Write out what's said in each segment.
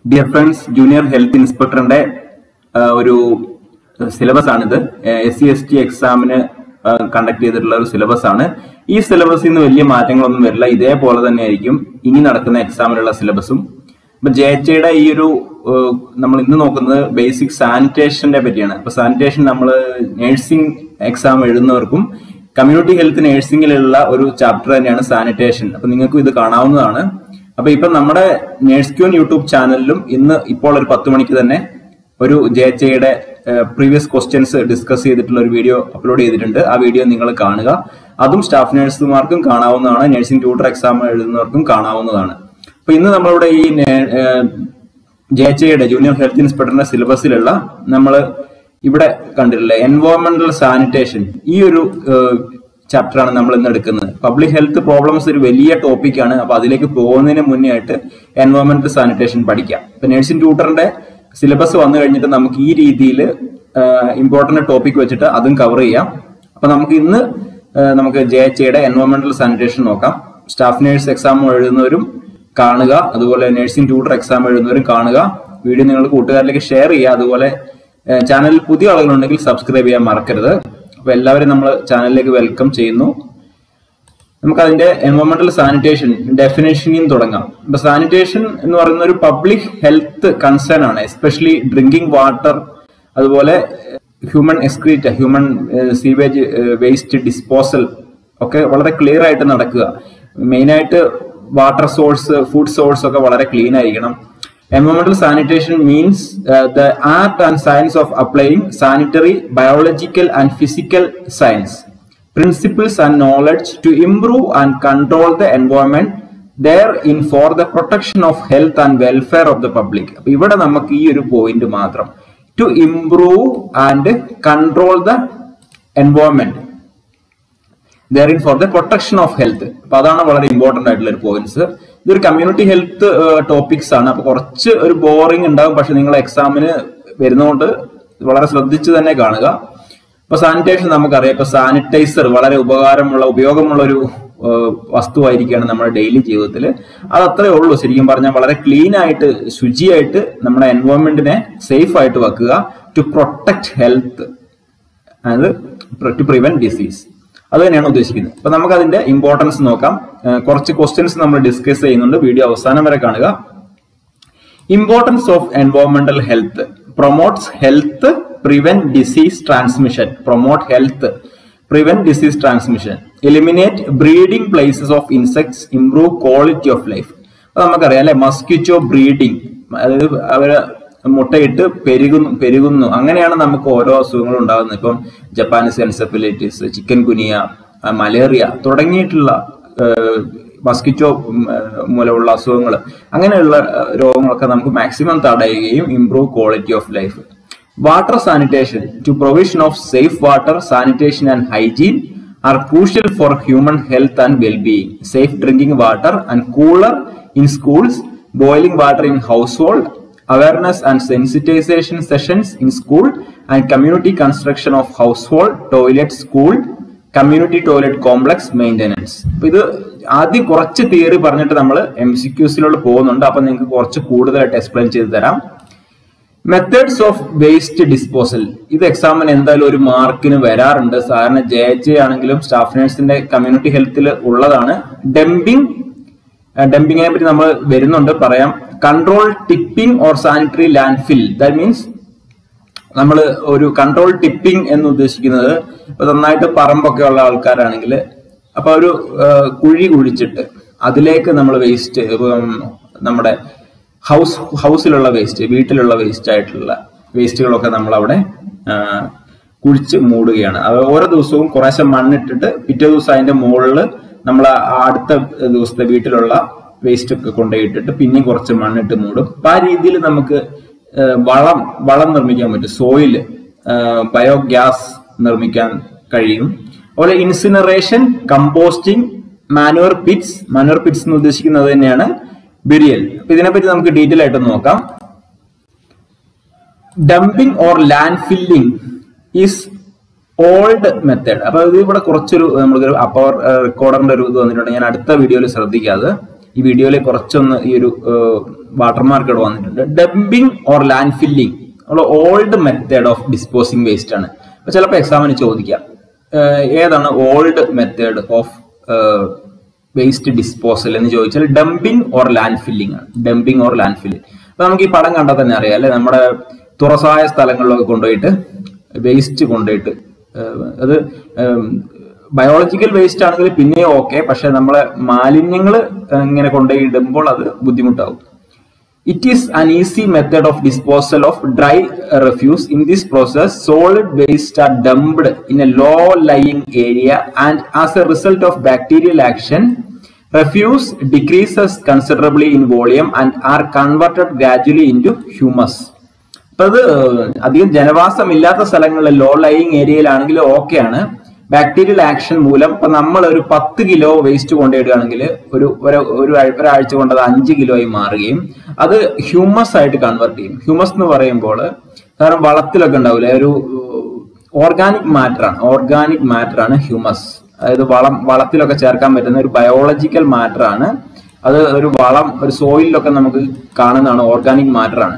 Dear friends junior health ഇൻസ്പെക്ടറിന്റെ ആ, ഒരു സിലബസ് ആണിത് എസ് സി എസ് ടി എക്സാമിന് കണ്ടക്ട് ചെയ്തിട്ടുള്ള ഒരു സിലബസ് ആണ് ഈ സിലബസിൽ നിന്ന് വലിയ മാറ്റങ്ങളൊന്നും വരില്ല ഇതേപോലെ തന്നെ ആയിരിക്കും ഇനി നടക്കുന്ന എക്സാമിനുള്ള സിലബസും ഇപ്പൊ ജെ എച്ച് യുടെ ഈ ഒരു ഏഹ്, നമ്മൾ ഇന്ന് നോക്കുന്നത് ബേസിക് സാനിറ്റേഷന്റെ പറ്റിയാണ് അപ്പൊ സാനിറ്റേഷൻ നമ്മൾ നഴ്സിംഗ് എക്സാം എഴുതുന്നവർക്കും കമ്മ്യൂണിറ്റി ഹെൽത്ത് നഴ്സിംഗിലുള്ള ഒരു ചാപ്റ്റർ തന്നെയാണ് സാനിറ്റേഷൻ അപ്പൊ നിങ്ങൾക്കും ഇത് കാണാവുന്നതാണ് അപ്പൊ ഇപ്പൊ നമ്മുടെ നേഴ്സ് ക്യൂൻ യൂട്യൂബ് ചാനലിലും ഇന്ന് ഇപ്പോൾ ഒരു പത്ത് മണിക്ക് തന്നെ ഒരു ജെ എച്ച് ഐയുടെ പ്രീവിയസ് ക്വസ്റ്റ്യൻസ് ഡിസ്കസ് ചെയ്തിട്ടുള്ള ഒരു വീഡിയോ അപ്ലോഡ് ചെയ്തിട്ടുണ്ട് ആ വീഡിയോ നിങ്ങൾ കാണുക അതും സ്റ്റാഫ് നഴ്സുമാർക്കും കാണാവുന്നതാണ് നഴ്സിംഗ് ട്യൂട്ടർ എക്സാം എഴുതുന്നവർക്കും കാണാവുന്നതാണ് അപ്പൊ ഇന്ന് നമ്മളിവിടെ ഈ ജെ എച്ച് ഐയുടെ ജൂനിയർ ഹെൽത്ത് ഇൻസ്പെക്ടറിന്റെ സിലബസിലുള്ള നമ്മൾ ഇവിടെ കണ്ടിട്ടില്ലേ എൻവയോൺമെന്റൽ സാനിറ്റേഷൻ ഈ ഒരു ചാപ്റ്റർ ആണ് നമ്മൾ ഇന്ന് എടുക്കുന്നത് പബ്ലിക് ഹെൽത്ത് പ്രോബ്ലംസ് ഒരു വലിയ ടോപ്പിക്കാണ് അപ്പൊ അതിലേക്ക് പോകുന്നതിന് മുന്നേ ആയിട്ട് എൻവയോൺമെന്റൽ സാനിറ്റേഷൻ പഠിക്കാം ഇപ്പൊ നഴ്സിംഗ് ട്യൂട്ടറിന്റെ സിലബസ് വന്നു കഴിഞ്ഞിട്ട് നമുക്ക് ഈ രീതിയിൽ ഇമ്പോർട്ടന്റ് ടോപ്പിക് വെച്ചിട്ട് അതും കവർ ചെയ്യാം അപ്പൊ നമുക്ക് ഇന്ന് ആ, നമുക്ക് ജെ എച്ച് ഐയുടെ എൻവയോൺമെന്റൽ സാനിറ്റേഷൻ നോക്കാം സ്റ്റാഫ് നേഴ്സ് എക്സാം എഴുതുന്നവരും കാണുക അതുപോലെ നഴ്സിംഗ് ട്യൂട്ടർ എക്സാം എഴുതുന്നവരും കാണുക വീഡിയോ നിങ്ങൾ കൂട്ടുകാരിലേക്ക് ഷെയർ ചെയ്യുക അതുപോലെ ചാനലിൽ പുതിയ ആളുകളുണ്ടെങ്കിൽ സബ്സ്ക്രൈബ് ചെയ്യാൻ മറക്കരുത് അപ്പൊ എല്ലാവരും നമ്മൾ ചാനലിലേക്ക് വെൽക്കം ചെയ്യുന്നു നമുക്ക് അതിന്റെ എൻവയോൺമെന്റൽ സാനിറ്റേഷൻ ഡെഫിനേഷനിൽ നിന്ന് തുടങ്ങാം ഇപ്പൊ സാനിറ്റേഷൻ എന്ന് പറയുന്ന ഒരു പബ്ലിക് ഹെൽത്ത് കൺസേൺ ആണ് എസ്പെഷ്യലി ഡ്രിങ്കിങ് വാട്ടർ അതുപോലെ human excreta human sewage waste disposal ഒക്കെ വളരെ ക്ലിയർ ആയിട്ട് നടക്കുക മെയിനായിട്ട് വാട്ടർ സോഴ്സ് ഫുഡ് സോഴ്സ് ഒക്കെ വളരെ ക്ലീൻ ആയിരിക്കണം Environmental sanitation means uh, the art and science of applying sanitary, biological, and physical science principles and knowledge to improve and control the environment therein for the protection of health and welfare of the public. അപ്പൊ ഇവിടെ നമുക്ക് ഈ ഒരു point മാത്രം to improve and control the environment therein for the protection of health അപ്പൊ അതാണ് വളരെ important ആയിട്ടുള്ള ഒരു പോയിന്റ്സ് ഇതൊരു കമ്മ്യൂണിറ്റി ഹെൽത്ത് ടോപ്പിക്സ് ആണ് അപ്പൊ കുറച്ച് ഒരു ബോറിംഗ് ഉണ്ടാകും പക്ഷെ നിങ്ങൾ എക്സാമിന് വരുന്നതുകൊണ്ട് വളരെ ശ്രദ്ധിച്ച് തന്നെ കാണുക ഇപ്പൊ സാനിറ്റേഷൻ നമുക്കറിയാം ഇപ്പൊ സാനിറ്റൈസർ വളരെ ഉപകാരമുള്ള ഉപയോഗമുള്ള ഒരു ഏഹ്, വസ്തുവായിരിക്കുകയാണ് നമ്മുടെ ഡെയിലി ജീവിതത്തിൽ അത് അത്രേ ഉള്ളൂ ശരിക്കും പറഞ്ഞാൽ വളരെ ക്ലീൻ ആയിട്ട് ശുചിയായിട്ട് നമ്മുടെ എൻവയോൺമെന്റിനെ സേഫ് ആയിട്ട് വെക്കുക ടു പ്രൊട്ടക്ട് ഹെൽത്ത് അത് ടു പ്രിവെന്റ് ഡിസീസ് അത് തന്നെയാണ് ഉദ്ദേശിക്കുന്നത് അപ്പൊ നമുക്ക് അതിന്റെ ഇമ്പോർട്ടൻസ് നോക്കാം ഏഹ് കുറച്ച് ക്വസ്റ്റ്യൻസ് നമ്മൾ ഡിസ്കസ് ചെയ്യുന്നുണ്ട് വീഡിയോ അവസാനം വരെ കാണുക ഇമ്പോർട്ടൻസ് ഓഫ് എൻവയോൺമെന്റൽ health promotes health prevent disease transmission promote health prevent disease transmission eliminate breeding places of insects improve quality of life അത് നമുക്കറിയാം അല്ലെ മസ്കിറ്റോ ബ്രീഡിംഗ് അതായത് അവര് മുട്ടയിട്ട് പെരുകുന്നു പെരുകുന്നു അങ്ങനെയാണ് നമുക്ക് ഓരോ അസുഖങ്ങളും ഉണ്ടാകുന്നത് ഇപ്പം Japanese encephalitis chikungunya malaria തുടങ്ങിയിട്ടുള്ള മസ്കിറ്റോ മൂലമുള്ള അസുഖങ്ങൾ അങ്ങനെയുള്ള ഏഹ്, രോഗങ്ങളൊക്കെ നമുക്ക് മാക്സിമം തടയുകയും improve quality of life water sanitation to provision of safe water sanitation and hygiene are crucial for human health and well-being. Safe drinking water and cooler in schools, boiling water in household, awareness and sensitization sessions in school, and community construction of household, toilet, school, community toilet complex maintenance അപ്പൊ ഇത് ആദ്യം കുറച്ച് theory പറഞ്ഞിട്ട് നമ്മൾ M C ക്യൂസിലോട്ട് പോകുന്നുണ്ട് അപ്പൊ നിങ്ങൾക്ക് കുറച്ച് കൂടുതലായിട്ട് എക്സ്പ്ലെയിൻ ചെയ്ത് തരാം മെത്തേഡ്സ് ഓഫ് വേസ്റ്റ് ഡിസ്പോസൽ ഇത് എക്സാമിന് എന്തായാലും ഒരു മാർക്കിന് വരാറുണ്ട് സാധാരണ ജെ എച്ച് ആണെങ്കിലും സ്റ്റാഫ് നേഴ്സിന്റെ കമ്മ്യൂണിറ്റി ഹെൽത്തിൽ ഉള്ളതാണ് ഡംപിംഗ് ഡംപിങ്ങിനെ പറ്റി നമ്മൾ വരുന്നുണ്ട് പറയാം control tipping or sanitary landfill that means നമ്മൾ ഒരു കൺട്രോൾ ടിപ്പിംഗ് എന്ന് ഉദ്ദേശിക്കുന്നത് ഇപ്പൊ നന്നായിട്ട് പറമ്പൊക്കെ ഉള്ള ആൾക്കാരാണെങ്കിൽ അപ്പൊ ഒരു ആ, കുഴി കുഴിച്ചിട്ട് അതിലേക്ക് നമ്മൾ വേസ്റ്റ് നമ്മുടെ ഹൗസ് ഹൗസിലുള്ള വേസ്റ്റ് വീട്ടിലുള്ള വേസ്റ്റ് ആയിട്ടുള്ള വേസ്റ്റുകളൊക്കെ നമ്മൾ അവിടെ ആ, കുഴിച്ച് മൂടുകയാണ് അത് ഓരോ ദിവസവും കുറേശ്ശെ മണ്ണിട്ടിട്ട് പിറ്റേ ദിവസം അതിന്റെ മുകളിൽ നമ്മൾ ആ അടുത്ത ദിവസത്തെ വീട്ടിലുള്ള വേസ്റ്റ് ഒക്കെ കൊണ്ടുപോയിട്ടിട്ട് പിന്നെയും കുറച്ച് മണ്ണിട്ട് മൂടും അപ്പൊ ആ രീതിയിൽ നമുക്ക് ഏഹ് വളം വളം നിർമ്മിക്കാൻ പറ്റും സോയിൽ ബയോഗ്യാസ് നിർമ്മിക്കാൻ കഴിയും അതുപോലെ incineration composting manure pits manure pits എന്ന് ഉദ്ദേശിക്കുന്നത് തന്നെയാണ് ബിരിയൽ അപ്പൊ ഇതിനെപ്പറ്റി നമുക്ക് ഡീറ്റെയിൽ ആയിട്ട് നോക്കാം dumping or landfilling is old method അപ്പൊ ഇത് ഇവിടെ കുറച്ചൊരു നമുക്കൊരു അപ്പർ റെക്കോർഡറിന്റെ ഒരു ഇത് വന്നിട്ടുണ്ട് ഞാൻ അടുത്ത വീഡിയോയിൽ ശ്രദ്ധിക്കാതെ ഈ വീഡിയോയിൽ കുറച്ചൊന്ന് ഈ ഒരു വാട്ടർമാർക്ക് ഇവിടെ വന്നിട്ടുണ്ട് ഡംപിംഗ് ഓർ ലാൻഡ് ഫില്ലിംഗ് ഉള്ള old method of disposing waste ആണ് അപ്പൊ ചിലപ്പോൾ എക്സാമിന് ചോദിക്കാം ഏഹ് ഏതാണ് old method of waste disposal എന്ന് ചോദിച്ചാൽ ഡംപിംഗ് ഓർ ലാൻഡ് ഫില്ലിംഗ് ആണ് ഡംപിംഗ് ഓർ ലാൻഡ് ഫില്ലിംഗ് അപ്പൊ നമുക്ക് ഈ പടം കണ്ടാൽ തന്നെ അറിയാം അല്ലെ നമ്മുടെ തുറസായ സ്ഥലങ്ങളിലൊക്കെ കൊണ്ടുപോയിട്ട് വേസ്റ്റ് കൊണ്ടുപോയിട്ട് ഏഹ് അത് ബയോളജിക്കൽ വേസ്റ്റ് ആണെങ്കിൽ പിന്നെയും ഓക്കെ പക്ഷെ നമ്മളെ മാലിന്യങ്ങൾ ഇങ്ങനെ കൊണ്ടുപോയി ഇടുമ്പോൾ അത് ബുദ്ധിമുട്ടാവും It is an easy method of disposal of dry refuse. In this process, solid waste are dumped in a low-lying area and as a result of bacterial action, refuse decreases considerably in volume and are converted gradually into humus. അപ്പൊ അത് അധികം ജനവാസമില്ലാത്ത സ്ഥലങ്ങളിൽ law lying ഏരിയയിലാണെങ്കിൽ ഓക്കെയാണ് bacterial action മൂലം ഇപ്പൊ നമ്മൾ ഒരു പത്ത് കിലോ വേസ്റ്റ് കൊണ്ടിടുകയാണെങ്കിൽ ഒരു ഒരു- ഒരു ആഴ്- ഒരാഴ്ച കൊണ്ട് അത് അഞ്ച് കിലോ ആയി മാറുകയും അത് ഹ്യൂമസ് ആയിട്ട് കൺവേർട്ട് ചെയ്യും ഹ്യൂമസ് എന്ന് പറയുമ്പോൾ കാരണം വളത്തിലൊക്കെ ഉണ്ടാവില്ലേ ഒരു ഓർഗാനിക് മാറ്റർ ആണ് ഓർഗാനിക് മാറ്റർ ആണ് ഹ്യൂമസ് അതായത് വളം വളത്തിലൊക്കെ ചേർക്കാൻ പറ്റുന്ന ഒരു ബയോളജിക്കൽ മാറ്റർ ആണ് അത് ഒരു വളം ഒരു സോയിലൊക്കെ നമുക്ക് കാണുന്നതാണ് ഓർഗാനിക് മാറ്റർ ആണ്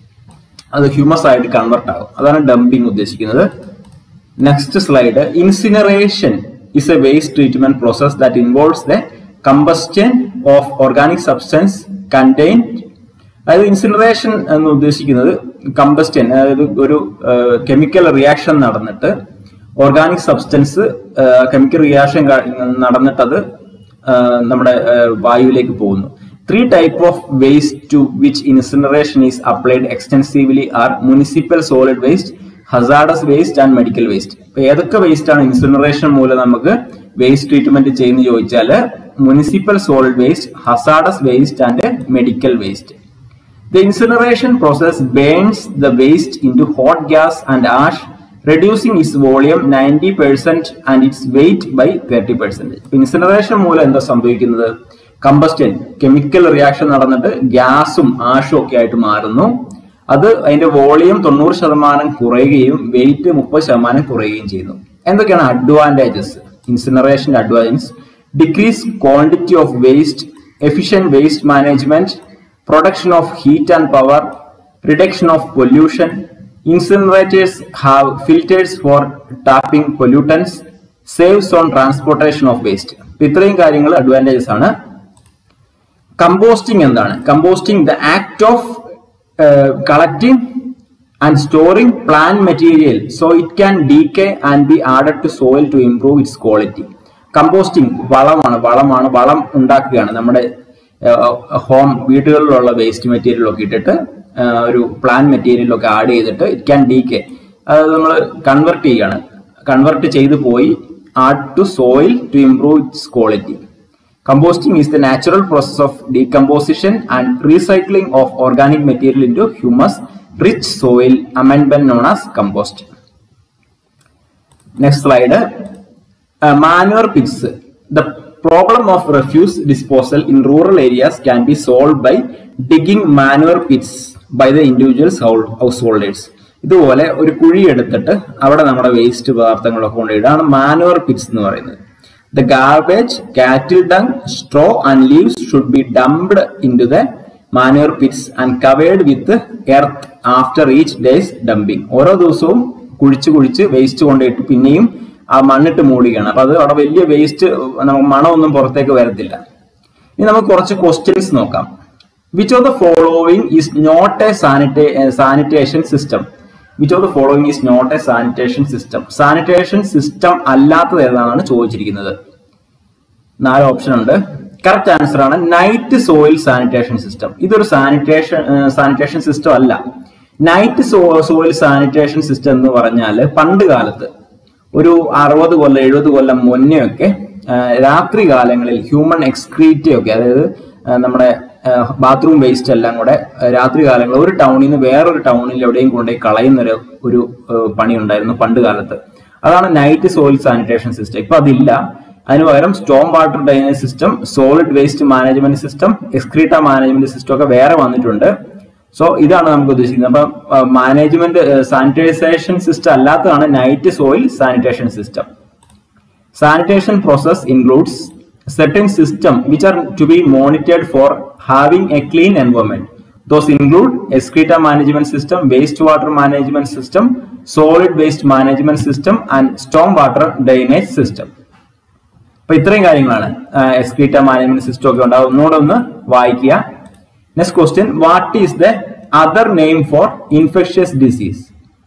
അത് ഹ്യൂമസ് ആയിട്ട് കൺവെർട്ട് ആകും അതാണ് ഡംപിംഗ് ഉദ്ദേശിക്കുന്നത് next slide incineration is a waste treatment process that involves the combustion of organic substance contain അതായത് ഇൻസിനറേഷൻ എന്ന് ഉദ്ദേശിക്കുന്നത് കമ്പസ്റ്റൻ അതായത് ഒരു കെമിക്കൽ റിയാക്ഷൻ നടന്നിട്ട് ഓർഗാനിക് സബ്സ്റ്റൻസ് കെമിക്കൽ റിയാക്ഷൻ നടന്നിട്ട് അത് ആഹ് നമ്മുടെ ആഹ് വായുവിലേക്ക് പോകുന്നു three type of waste to which incineration is applied extensively are municipal solid waste hazardous waste and medical waste അപ്പൊ ഏതൊക്കെ വേസ്റ്റ് ആണ് ഇൻസിനറേഷൻ മൂലം നമുക്ക് വേസ്റ്റ് ട്രീറ്റ്മെന്റ് ചെയ്യുന്ന ചോദിച്ചാൽ municipal solid waste hazardous waste and medical waste The incineration process burns the waste into hot gas and ash, reducing its volume 90% and its weight by 30%. Incineration മൂലം എന്താ സംഭവിക്കുന്നത് combustion chemical reaction നടന്നിട്ട് ഗ്യാസും ആഷും ഒക്കെ ആയിട്ട് മാറുന്നു അത് അതിന്റെ വോളിയം തൊണ്ണൂറ് ശതമാനം കുറയുകയും വെയിറ്റ് മുപ്പത് ശതമാനം കുറയുകയും ചെയ്യുന്നു എന്തൊക്കെയാണ് അഡ്വാൻറ്റേജസ് ഇൻസിനറേഷന്റെ advantage decrease quantity of waste efficient waste management production of heat and power, reduction of pollution. Incinerators have filters for tapping pollutants, saves on transportation of waste. ഇപ്പൊ ഇത്രയും കാര്യങ്ങൾ അഡ്വാൻറ്റേജസ് ആണ് കമ്പോസ്റ്റിംഗ് എന്താണ് composting the act of collecting and storing plant material so it can decay and be added to soil to improve its quality composting വളമാണ് വളമാണ് വളം ഉണ്ടാക്കുകയാണ് നമ്മുടെ ഹോം വീടുകളിലുള്ള വേസ്റ്റ് മെറ്റീരിയൽ ഒക്കെ ഇട്ടിട്ട് ആ, ഒരു പ്ലാന്റ് മെറ്റീരിയൽ ഒക്കെ ആഡ് ചെയ്തിട്ട് ഇറ്റ് ക്യാൻ ഡീകെ അത് നമ്മൾ കൺവെർട്ട് ചെയ്യാണ് കൺവെർട്ട് ചെയ്ത് പോയി add to soil to improve its quality Composting is the natural process of decomposition and recycling of organic material into humus rich soil amendment known as compost. Next slide. Uh, manure pits. The problem of refuse disposal in rural areas can be solved by digging manure pits by the individuals house- householders. ഇതുപോലെ ഒരു കുഴി എടുത്തിട്ട് അവിടെ നമ്മുടെ waste പദാർത്ഥങ്ങളൊക്കെ കൊണ്ടിടാണ് manure pits എന്ന് പറയുന്നത് the garbage cattle dung straw and leaves should be dumped into the manure pits and covered with earth after each days dumping ഓരോ ദിവസവും കുഴിച്ച് കുഴിച്ച് വേസ്റ്റ് കൊണ്ടിട്ട് പിന്നെയും ആ മണ്ണിട്ട് മൂടുകയാണ് അപ്പൊ അത് അവിടെ വലിയ വേസ്റ്റ് നമുക്ക് മണമൊന്നും പുറത്തേക്ക് വരത്തില്ല ഇനി നമുക്ക് കുറച്ച് ക്വസ്റ്റ്യൻസ് നോക്കാം which of the following is not a സാനിറ്റേ sanitation system which of the following is not a sanitation system sanitation system അല്ലാത്തത് ഏതാണെന്നാണ് ചോദിച്ചിരിക്കുന്നത് നാല് ഓപ്ഷൻ ഉണ്ട് കറക്റ്റ് ആൻസർ ആണ് നൈറ്റ് സോയിൽ സാനിറ്റേഷൻ സിസ്റ്റം ഇതൊരു സാനിറ്റേഷൻ സാനിറ്റേഷൻ സിസ്റ്റം അല്ല നൈറ്റ് സോയിൽ സാനിറ്റേഷൻ സിസ്റ്റം എന്ന് പറഞ്ഞാൽ പണ്ട് കാലത്ത് ഒരു അറുപത് കൊല്ലം എഴുപത് കൊല്ലം മുന്നെയൊക്കെ ആ, രാത്രി കാലങ്ങളിൽ ഹ്യൂമൻ എക്സ്ക്രീറ്റി ഒക്കെ അതായത് ആ, നമ്മുടെ ബാത്റൂം വേസ്റ്റ് എല്ലാം കൂടെ ആ, രാത്രി കാലങ്ങളിൽ ഒരു ടൗണിൽ നിന്ന് വേറൊരു ടൗണിൽ എവിടെയും കൊണ്ടുപോയി കളയുന്ന ഒരു ഒരു ആ, പണി ഉണ്ടായിരുന്നു പണ്ട് കാലത്ത് അതാണ് നൈറ്റ് സോയിൽ സാനിറ്റേഷൻ സിസ്റ്റം ഇപ്പൊ അതില്ല അതിന് പകരം storm water drainage system solid waste management system excreta management system ഒക്കെ വേറെ വന്നിട്ടുണ്ട് സോ ഇതാണ് നമുക്ക് ഉദ്ദേശിക്കുന്നത് അപ്പം മാനേജ്മെന്റ് സാനിറ്റൈസേഷൻ സിസ്റ്റം അല്ലാത്തതാണ് night soil sanitation system sanitation process includes certain system which are to be monitored for having a clean environment. Those include excreta management system, wastewater management system, solid waste management system, and stormwater drainage system. അപ്പൊ ഇത്രയും കാര്യങ്ങളാണ് excreta management system ഒക്കെ ഉണ്ടാവും ഒന്നുകൂടെ ഒന്ന് വായിക്കുക next question what is the other name for infectious disease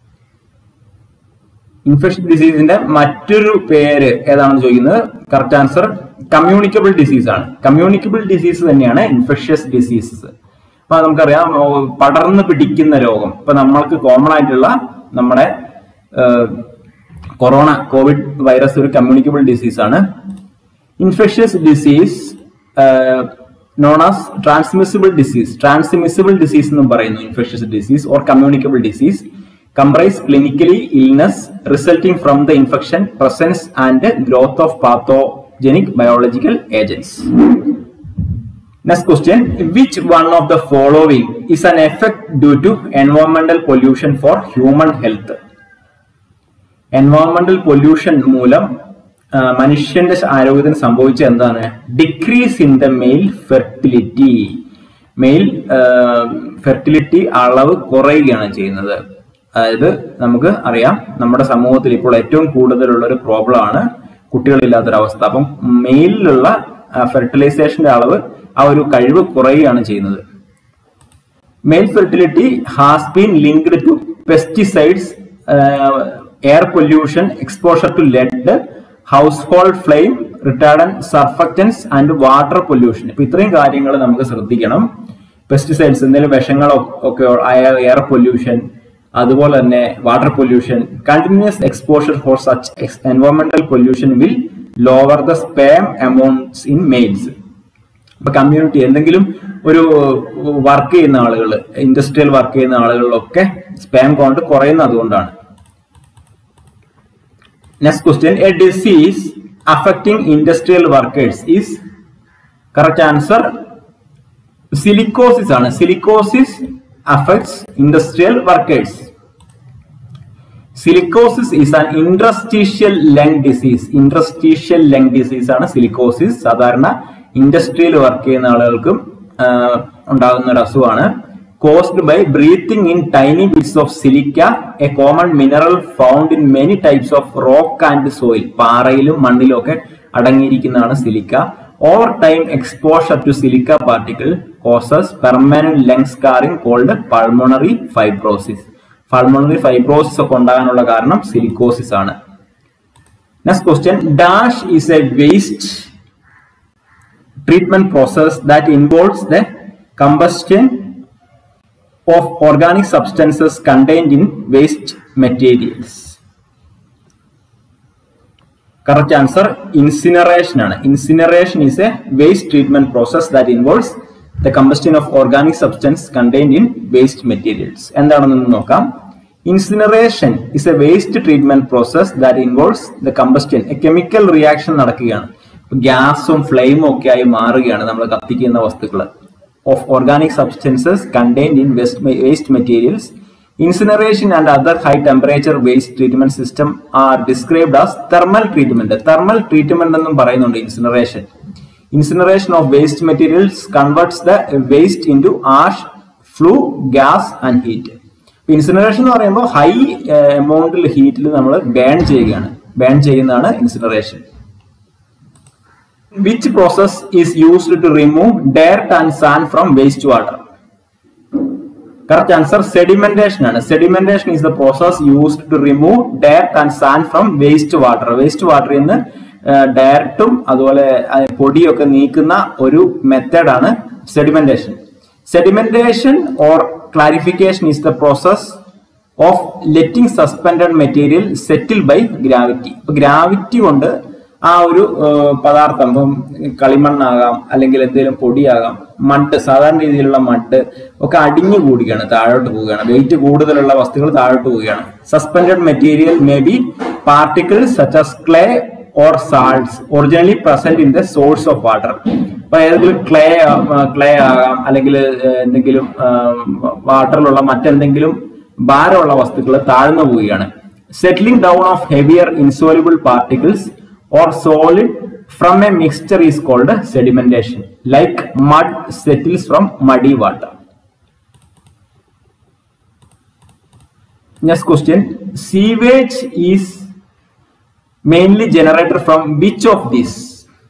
infectious ഡിസീസിന്റെ മറ്റൊരു പേര് ഏതാണെന്ന് ചോദിക്കുന്നത് കറക്റ്റ് ആൻസർ കമ്മ്യൂണിക്കബിൾ ഡിസീസ് ആണ് കമ്മ്യൂണിക്കബിൾ ഡിസീസ് തന്നെയാണ് ഇൻഫെക്ഷ്യസ് ഡിസീസസ് അപ്പൊ നമുക്കറിയാം ഓ, പടർന്ന് പിടിക്കുന്ന രോഗം ഇപ്പൊ നമ്മൾക്ക് കോമൺ ആയിട്ടുള്ള നമ്മുടെ കൊറോണ കോവിഡ് വൈറസ് ഒരു കമ്മ്യൂണിക്കബിൾ ഡിസീസ് ആണ് infectious disease known as transmissible disease transmissible disease എന്നും പറയുന്നു infectious disease or communicable disease comprise clinically illness resulting from the infection presence and growth of pathogenic biological agents Next question. Which one of the following is an effect due to environmental pollution for human health? എൻവയോൺമെന്റൽ pollution മൂലം ആ, മനുഷ്യന്റെ ആരോഗ്യത്തിന് സംഭവിച്ച എന്താണ് decrease in the male fertility male fertility അളവ് കുറയുകയാണ് ചെയ്യുന്നത് അതായത് നമുക്ക് അറിയാം നമ്മുടെ സമൂഹത്തിൽ ഇപ്പോൾ ഏറ്റവും കൂടുതലുള്ള ഒരു പ്രോബ്ലം ആണ് കുട്ടികളില്ലാത്തൊരവസ്ഥ അപ്പം മെയിലിലുള്ള ഫെർട്ടിലൈസേഷന്റെ അളവ് ആ ഒരു കഴിവ് കുറയുകയാണ് ചെയ്യുന്നത് male fertility has been linked to pesticides, uh, air pollution, exposure to lead, household flame, retardant, surfactants and water pollution. ഇപ്പൊ ഇത്രയും കാര്യങ്ങൾ നമുക്ക് ശ്രദ്ധിക്കണം പെസ്റ്റിസൈഡ്സ് എന്തെങ്കിലും വിഷങ്ങളോ ഒക്കെ ആയ എയർ പൊല്യൂഷൻ അതുപോലെ തന്നെ water pollution continuous exposure for such എൻവയോൺമെന്റൽ pollution will lower the sperm amounts in males ഇപ്പൊ കമ്മ്യൂണിറ്റി എന്തെങ്കിലും ഒരു വർക്ക് ചെയ്യുന്ന ആളുകൾ ഇൻഡസ്ട്രിയൽ വർക്ക് ചെയ്യുന്ന ആളുകളിലൊക്കെ സ്പാം കൗണ്ട് കുറയുന്ന അതുകൊണ്ടാണ് next question a disease affecting industrial workers is correct answer silicosis ആണ് silicosis affects industrial workers silicosis is an interstitial lung disease interstitial lung disease ആണ് സിലിക്കോസിസ് സാധാരണ ഇൻഡസ്ട്രിയിൽ വർക്ക് ചെയ്യുന്ന ആളുകൾക്കും ആഹ്, ഉണ്ടാകുന്ന ഒരു അസുഖമാണ് caused by breathing in tiny bits of silica a common mineral found in many types of rock and soil പാറയിലും മണ്ണിലും ഒക്കെ അടങ്ങിയിരിക്കുന്നതാണ് silica over time exposure to silica particle causes permanent lung scarring called pulmonary fibrosis pulmonary fibrosis ഒക്കെ ഉണ്ടാകാനുള്ള കാരണം silicosis ആണ് next question dash is a waste treatment process that involves the combustion of organic substances contained in waste materials. Correct answer incineration ആണ് incineration is a waste treatment process that involves the combustion of organic substance contained in waste materials. എന്താണെന്ന് നോക്കാം incineration is a waste treatment process that involves the combustion a chemical reaction നടക്കുകയാണ് ഗ്യാസും ഫ്ലെയിമും ഒക്കെ ആയി മാറുകയാണ് നമ്മൾ കത്തിക്കുന്ന വസ്തുക്കൾ of organic substances contained in waste materials incineration and other high temperature waste treatment system are described as thermal treatment thermal treatment എന്നും പറയുന്നുണ്ട് incineration incineration of waste materials converts the waste into ash flue gas and heat incineration എന്ന് പറയുമ്പോൾ high എമൗണ്ടിൽ ഹീറ്റിൽ നമ്മൾ burn ചെയ്യുകയാണ് burn ചെയ്യുന്നതാണ് incineration which process is used to remove dirt and sand from waste water correct answer sedimentation ആണ് sedimentation is the process used to remove dirt and sand from waste water waste വാട്ടറിൽ നിന്ന് ഡയർട്ടും അതുപോലെ ആ, പൊടിയൊക്കെ നീക്കുന്ന ഒരു മെത്തേഡാണ് sedimentation sedimentation or clarification is the process of letting suspended material settle by gravity ഇപ്പൊ ഗ്രാവിറ്റി കൊണ്ട് ആ ഒരു ആ, പദാർത്ഥം ഇപ്പം കളിമണ്ണാകാം അല്ലെങ്കിൽ എന്തെങ്കിലും പൊടിയാകാം മഡ് സാധാരണ രീതിയിലുള്ള മഡ് ഒക്കെ അടിഞ്ഞു കൂടുകയാണ് താഴോട്ട് പോവുകയാണ് വെയിറ്റ് കൂടുതലുള്ള വസ്തുക്കൾ താഴോട്ട് പോവുകയാണ് suspended material may be particles such as clay or salts originally present in the source of water അപ്പൊ ഏതെങ്കിലും ക്ലേ ക്ലേ ആകാം അല്ലെങ്കിൽ എന്തെങ്കിലും വാട്ടറിലുള്ള മറ്റെന്തെങ്കിലും ഭാരമുള്ള വസ്തുക്കൾ താഴ്ന്നു പോവുകയാണ് settling down of heavier insoluble particles or solid from a mixture is called sedimentation like mud settles from muddy water next question sewage is mainly generated from which of these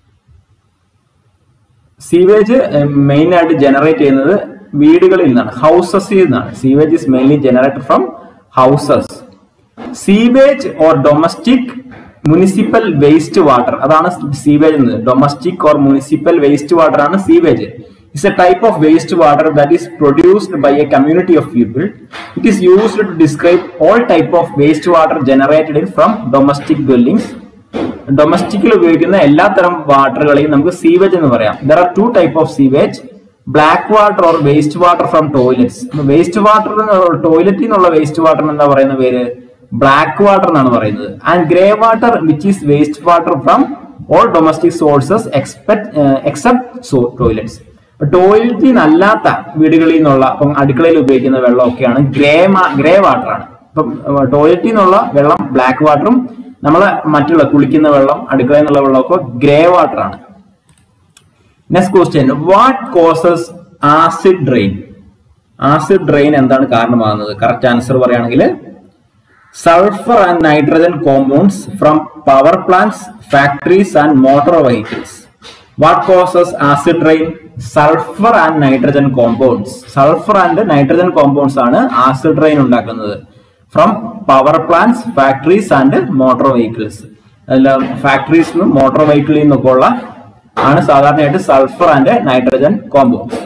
sewage main ആയിട്ട് ജനറേറ്റ് ചെയ്യുന്നത് വീടുകളിൽ നിന്നാണ് ഹൗസസിൽ നിന്നാണ് sewage is mainly generated from houses sewage or domestic municipal waste water അതാണ് sewage എന്നത് domestic or municipal waste water ആണ് sewage it's a type of waste water that is produced by a community of people it is used to describe all type of waste water generated in from domestic dwellings ഡൊമസ്റ്റിക്കിൽ ഉപയോഗിക്കുന്ന എല്ലാ തരം വാട്ടറുകളെയും നമുക്ക് sewage എന്ന് പറയാം there are two type of sewage black water or waste water from toilets waste water ടോയ്ലറ്റിൽ നിന്നുള്ള വേസ്റ്റ് വാട്ടർ എന്താ പറയുന്ന പേര് ബ്ലാക്ക് വാട്ടർ എന്നാണ് പറയുന്നത് and grey water which is waste water from all domestic sources expect except toilets ടോയ്ലറ്റിൽ നിന്നല്ലാത്ത വീടുകളിൽ നിന്നുള്ള അപ്പം അടുക്കളയിൽ ഉപയോഗിക്കുന്ന വെള്ളമൊക്കെയാണ് ഗ്രേ ഗ്രേ വാട്ടർ ആണ് ഇപ്പം ടോയ്ലറ്റിൽ നിന്നുള്ള വെള്ളം ബ്ലാക്ക് വാട്ടറും നമ്മൾ മറ്റുള്ള കുളിക്കുന്ന വെള്ളം അടുക്കളയിൽ നിന്നുള്ള വെള്ളമൊക്കെ ഗ്രേ വാട്ടർ ആണ് next question what causes acid rain acid rain എന്താണ് കാരണമാകുന്നത് കറക്റ്റ് ആൻസർ പറയുകയാണെങ്കിൽ sulphur and nitrogen compounds from power plants factories and motor vehicles what causes acid rain sulphur and nitrogen compounds sulphur and nitrogen compounds ആണ് acid rain ഉണ്ടാക്കുന്നത് from power plants factories and motor vehicles അതിൽ factories നിന്നും motor വെഹിക്കിളിൽ നിന്നൊക്കെ ഉള്ള ആണ് സാധാരണയായിട്ട് sulphur and nitrogen compounds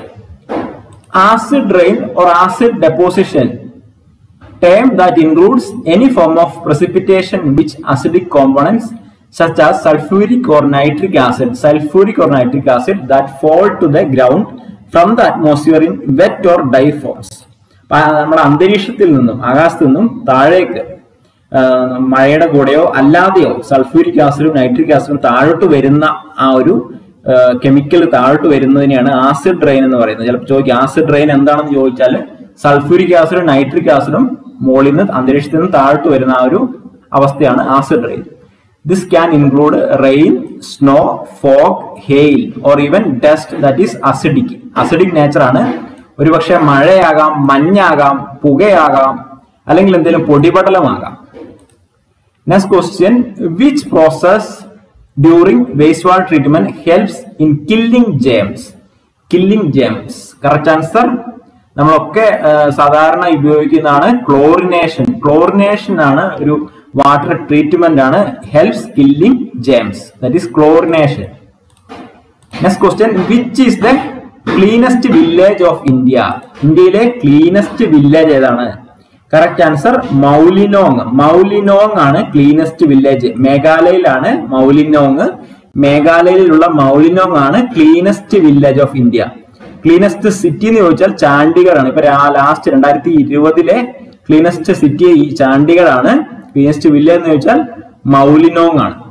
acid rain or acid deposition term that includes any form of precipitation in which acidic components such as sulfuric or nitric acid, sulfuric or nitric acid that fall to the ground from the atmosphere in wet or dry forms. അപ്പൊ നമ്മുടെ അന്തരീക്ഷത്തിൽ നിന്നും ആകാശത്ത് നിന്നും താഴേക്ക് മഴയുടെ കൂടെയോ അല്ലാതെയോ സൾഫ്യൂരിക് ആസിഡും നൈട്രിക് ആസിഡും താഴോട്ട് വരുന്ന ആ ഒരു കെമിക്കൽ താഴോട്ട് വരുന്നതിനെയാണ് ആസിഡ് ഡ്രെയിൻ എന്ന് പറയുന്നത് ചിലപ്പോൾ ചോദിക്കും ആസിഡ് ഡ്രെയിൻ എന്താണെന്ന് ചോദിച്ചാൽ സൾഫ്യൂരിക് ആസിഡും നൈട്രിക് ആസിഡും മുകളിൽ നിന്ന് അന്തരീക്ഷത്തിൽ നിന്ന് താഴോട്ട് വരുന്ന ആ ഒരു അവസ്ഥയാണ് acid rain this can include rain snow fog hail or even dust that is acidic acidic nature ആണ് ഒരുപക്ഷെ മഴയാകാം മഞ്ഞാകാം പുകയാകാം അല്ലെങ്കിൽ എന്തെങ്കിലും പൊടിപടലമാകാം next question which process during waste water treatment helps in killing germs killing germs correct answer നമ്മളൊക്കെ സാധാരണ ഉപയോഗിക്കുന്നതാണ് ക്ലോറിനേഷൻ ക്ലോറിനേഷൻ ആണ് ഒരു വാട്ടർ ട്രീറ്റ്മെന്റ് ആണ് helps killing germs that is chlorination next question which is the cleanest village of India ഇന്ത്യയിലെ cleanest village ഏതാണ് correct answer Mawlynnong Mawlynnong ആണ് cleanest village മേഘാലയയിലാണ് മൗലിനോങ് മേഘാലയയിലുള്ള മൗലിനോങ് ആണ് cleanest village of India cleanest city എന്ന് ചോദിച്ചാൽ ചാണ്ഡിഗഡ് ആണ് ഇപ്പൊ ലാസ്റ്റ് രണ്ടായിരത്തി ഇരുപതിലെ ക്ലീനസ്റ്റ് സിറ്റി ഈ ചാണ്ഡിഗഡ് ആണ് ക്ലീനസ്റ്റ് വില്ലേജ് എന്ന് ചോദിച്ചാൽ മൗലിനോങ് ആണ്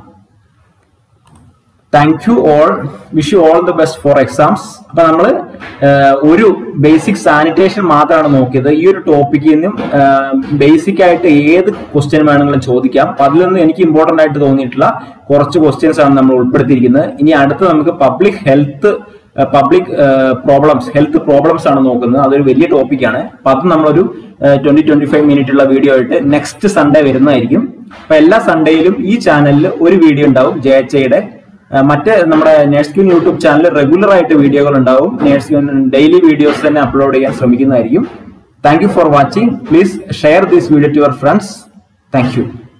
thank you all wish you all the best for exams അപ്പൊ നമ്മൾ ഒരു ബേസിക് സാനിറ്റേഷൻ മാത്രമാണ് നോക്കിയത് ഈ ഒരു ടോപ്പിക്കിൽ നിന്നും ബേസിക് ആയിട്ട് ഏത് ക്വസ്റ്റ്യൻ വേണമെങ്കിലും ചോദിക്കാം അപ്പൊ അതിലൊന്നും എനിക്ക് ഇമ്പോർട്ടന്റ് ആയിട്ട് തോന്നിയിട്ടുള്ള കുറച്ച് ക്വസ്റ്റ്യൻസ് ആണ് നമ്മൾ ഉൾപ്പെടുത്തിയിരിക്കുന്നത് ഇനി അടുത്ത് നമുക്ക് public health public problems health problems ആണ് നോക്കുന്നത് അതൊരു വലിയ ടോപ്പിക്കാണ് അപ്പൊ അത് നമ്മളൊരു ട്വന്റി ട്വന്റി ഫൈവ് മിനിറ്റ് ഉള്ള വീഡിയോ ആയിട്ട് നെക്സ്റ്റ് സൺഡേ വരുന്നതായിരിക്കും അപ്പൊ എല്ലാ സൺഡേയിലും ഈ ചാനലിൽ ഒരു വീഡിയോ ഉണ്ടാവും ജെ എച്ച് ഐയുടെ മറ്റ് നമ്മുടെ നേഴ്സ് ക്യൂൻ യൂട്യൂബ് ചാനലിൽ റെഗുലർ ആയിട്ട് വീഡിയോകൾ ഉണ്ടാവും നേഴ്സ് ക്യൂൻ ഡെയിലി വീഡിയോസ് തന്നെ അപ്ലോഡ് ചെയ്യാൻ ശ്രമിക്കുന്നതായിരിക്കും thank you for watching please share this video to your friends thank U